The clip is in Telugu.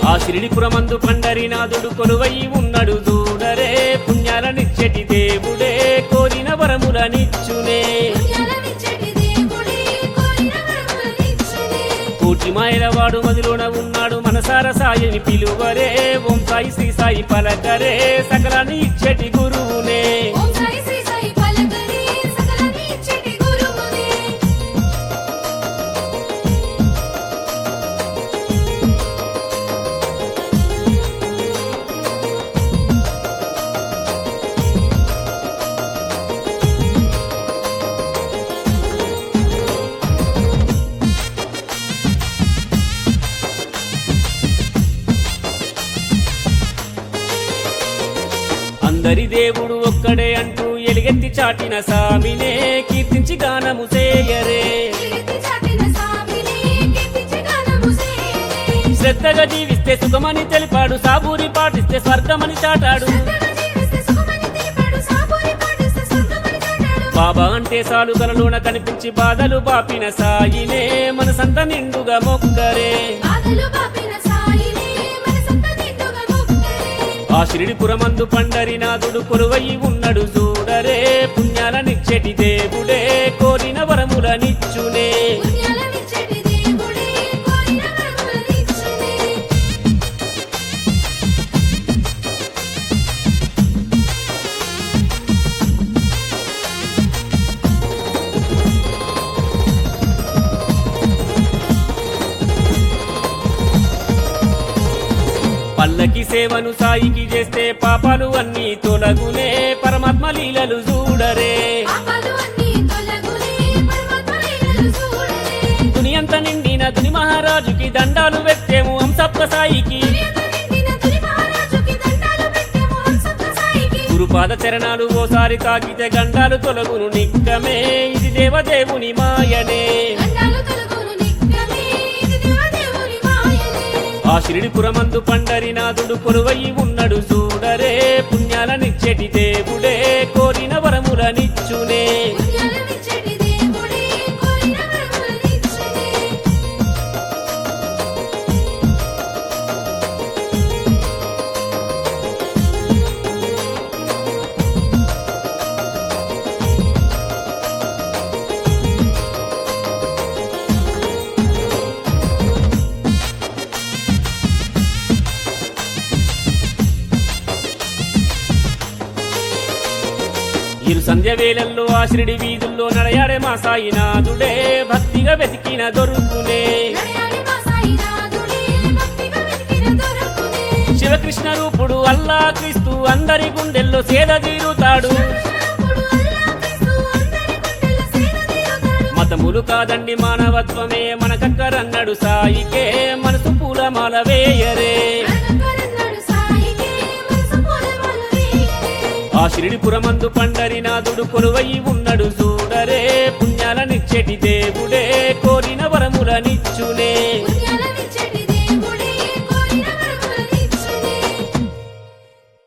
ఆ శిరిడిపురమందు పండరినాథుడు కొలువై ఉన్నాడు చూడరే పుణ్యాలనిచ్చటి దేవుడే కోరిన వరములనిచ్చునే పుణ్యాలనిచ్చటి దేవుడే కోరిన వరములనిచ్చునే. కోటి మాయలవాడు మదిలోన ఉన్నాడు మనసార సాయిని పిలువరే ఓం సాయి శ్రీ సాయి పలకరే సకలాన్ని ఇచ్చటి గురువునే ఓం సాయి శ్రీ సాయి పలకరే సకలాన్ని ఇచ్చటి గురువునే. అందరి దేవుడు ఒక్కడే అంటూ ఎలుగెత్తి చాటిన సామినే కీర్తించి గానము చేయరే కీర్తి చాటిన స్వామినే కీర్తించి గానము చేయరే. శ్రద్ధగా జీవిస్తే సుఖమని తెలిపాడు సాబూరి పాటిస్తే స్వర్గమని చాటాడు శ్రద్ధగా జీవిస్తే సుఖమని తెలిపాడు, సాబూరి పాటిస్తే స్వర్గమని చాటాడు. బాబా అంటే సాలు కలలోన కనిపించి బాధలు బాపిన సాయినే మనసంత నిండుగా మొక్కరే బాధలు బాపిన సాయినే మనసంతా నిండుగా మొక్కరే. ఆ శిరిడిపురమందు పండరినాథుడు కొలువై ఉన్నాడు చూడరే పుణ్యాలనిచ్చటి దేవుడే కోరిన వరములనిచ్చునే పుణ్యాలనిచ్చటి దేవుడే కోరిన వరములనిచ్చునే. పల్లకి సేవను సాయికి చేస్తే పాపాలు అన్నీ తొలగునే పరమాత్మ లీలలు చూడరే పాపాలు అన్నీ తొలగునే, పరమాత్మ లీలలు చూడరే. దునియంత నిండిన దుని మహారాజుకి దండాలు పెట్టేము అంసప్త సాయికి దునియంత నిండిన తుని మహారాజుకి దండాలు పెట్టెము హంసప్ప సాయికి. గురుపాద చరణాలు ఓసారి తాకితే గండాలు తొలగును నిక్కమే ఇది దేవదేవుని మాయనే దండాలు తొలగును నిత్యమే, ఇది దేవదేవుని మాయనే. ఆ శిరిడిపురమందు పండరినాథుడు కొలువై ఉన్నాడు చూడరే పుణ్యాలనిచ్చటి దేవుడే కోరిన వరములనిచ్చునే పుణ్యాలనిచ్చటి దేవుడే కోరిన వరములనిచ్చునే. ఇరు సంధ్య వేళల్లో ఆ శిరిడి వీధుల్లో నడయాడే మా సాయినాథుడే భక్తిగా వెతికిన దొరుకునే నడయాడి మా సాయినాథుడే, భక్తిగా వెతికిన దొరకునే. శివకృష్ణ రూపుడు అల్లా క్రీస్తు అందరి గుండెల్లో సేద తీరుతాడు కృష్ణుడు అల్లా క్రీస్తు అందరి గుండెల్లో సేద తీరుతాడు. మతములు కాదండి మానవత్వమే మనకక్కరన్నాడు సాయికే మనసు పూలమాల వేయరే అనంతరన్నాడు సాయికే మనసు పూలమాల వేయరే. ఆ శిరిడిపురమందు పండరినాథుడు కొలువై ఉన్నాడు చూడరే పుణ్యాలనిచ్చటి దేవుడే కోరిన వరములనిచ్చునే